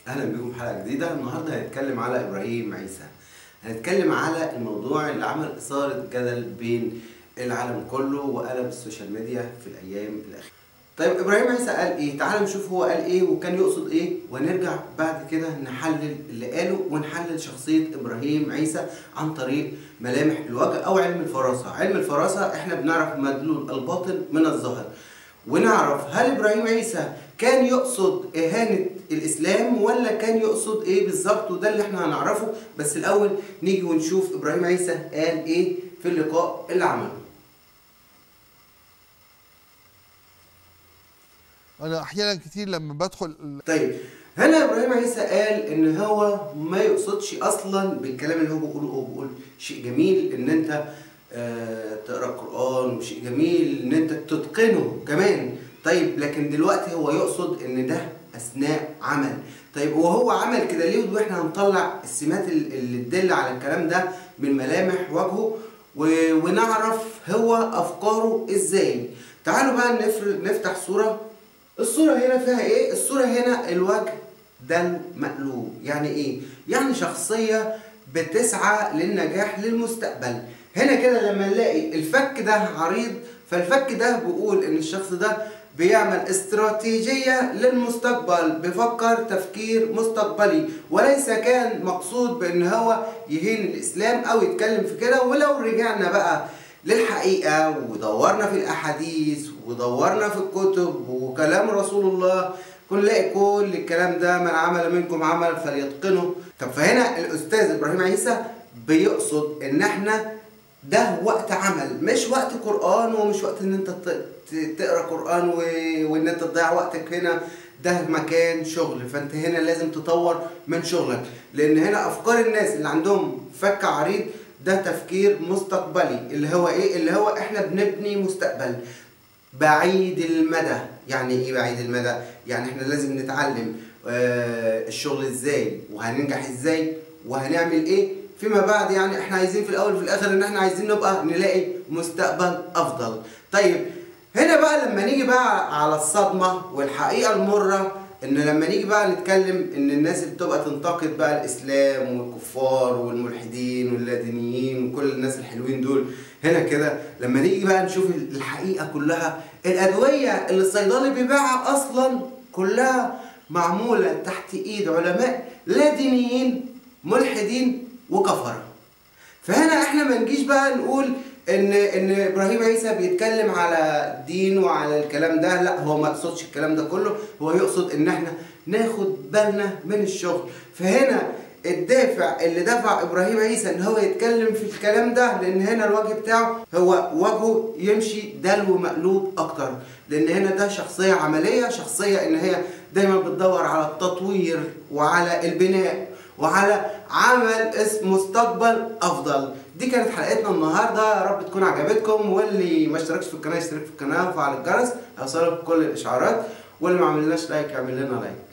اهلا بكم في حلقه جديده النهارده هنتكلم على ابراهيم عيسى هنتكلم على الموضوع اللي عمل اثاره جدل بين العالم كله وقلب السوشيال ميديا في الايام الاخيره طيب ابراهيم عيسى قال ايه تعال نشوف هو قال ايه وكان يقصد ايه ونرجع بعد كده نحلل اللي قاله ونحلل شخصيه ابراهيم عيسى عن طريق ملامح الوجه او علم الفراسه علم الفراسه احنا بنعرف مدلول الباطن من الظاهر ونعرف هل ابراهيم عيسى كان يقصد اهانه الاسلام ولا كان يقصد ايه بالظبط وده اللي احنا هنعرفه بس الاول نيجي ونشوف ابراهيم عيسى قال ايه في اللقاء اللي عمله انا احيانا كتير لما بدخل طيب هنا ابراهيم عيسى قال ان هو ما يقصدش اصلا بالكلام اللي هو بيقوله هو بيقول شيء جميل ان انت آه تقرا القران وشيء جميل ان انت تتقنه كمان طيب لكن دلوقتي هو يقصد ان ده اثناء عمل طيب وهو عمل كده ليه واحنا هنطلع السمات اللي تدل على الكلام ده من ملامح وجهه و- ونعرف هو افكاره ازاي تعالوا بقى نفر- نفتح صوره الصورة هنا فيها ايه؟ الصورة هنا الوجه ده مقلوب، يعني ايه؟ يعني شخصية بتسعى للنجاح للمستقبل، هنا كده لما نلاقي الفك ده عريض فالفك ده بيقول ان الشخص ده بيعمل استراتيجية للمستقبل بيفكر تفكير مستقبلي وليس كان مقصود بان هو يهين الاسلام او يتكلم في كده ولو رجعنا بقى للحقيقة ودورنا في الأحاديث ودورنا في الكتب وكلام رسول الله نلاقي كل الكلام ده من عمل منكم عمل فليتقنه طب فهنا الأستاذ إبراهيم عيسى بيقصد إن إحنا ده وقت عمل مش وقت قرآن ومش وقت إن أنت ت- ت- تقرأ قرآن و- وإن أنت تضيع وقتك هنا ده مكان شغل فأنت هنا لازم تطور من شغلك لأن هنا أفكار الناس اللي عندهم فك عريض ده تفكير مستقبلي اللي هو ايه اللي هو احنا بنبني مستقبل بعيد المدى يعني ايه بعيد المدى يعني احنا لازم نتعلم آه الشغل ازاي وهننجح ازاي وهنعمل ايه فيما بعد يعني احنا عايزين في الاول وفي الاخر ان احنا عايزين نبقى نلاقي مستقبل افضل طيب هنا بقى لما نيجي بقى على الصدمة والحقيقة المرة ان لما نيجي بقى نتكلم ان الناس اللي بتبقى تنتقد بقى الاسلام والكفار والملحدين واللادينيين وكل الناس الحلوين دول هنا كده لما نيجي بقى نشوف الحقيقة كلها الادوية اللي الصيدلي بيبيعها اصلا كلها معمولة تحت ايد علماء لا دينيين ملحدين وكفرة فهنا احنا ما نجيش بقى نقول ان ان ابراهيم عيسى بيتكلم على الدين وعلى الكلام ده لا هو ما يقصدش الكلام ده كله هو يقصد ان احنا ناخد بالنا من الشغل فهنا الدافع اللي دفع ابراهيم عيسى ان هو يتكلم في الكلام ده لان هنا الوجه بتاعه هو وجهه يمشي دلو مقلوب اكتر لان هنا ده شخصيه عمليه شخصيه ان هي دايما بتدور على التطوير وعلى البناء وعلى عمل اسم مستقبل افضل دي كانت حلقتنا النهارده يا رب تكون عجبتكم واللي ما اشتركش في القناه يشترك في القناه وفعل الجرس هيوصلك كل الاشعارات واللي ما عملناش لايك يعمل لنا لايك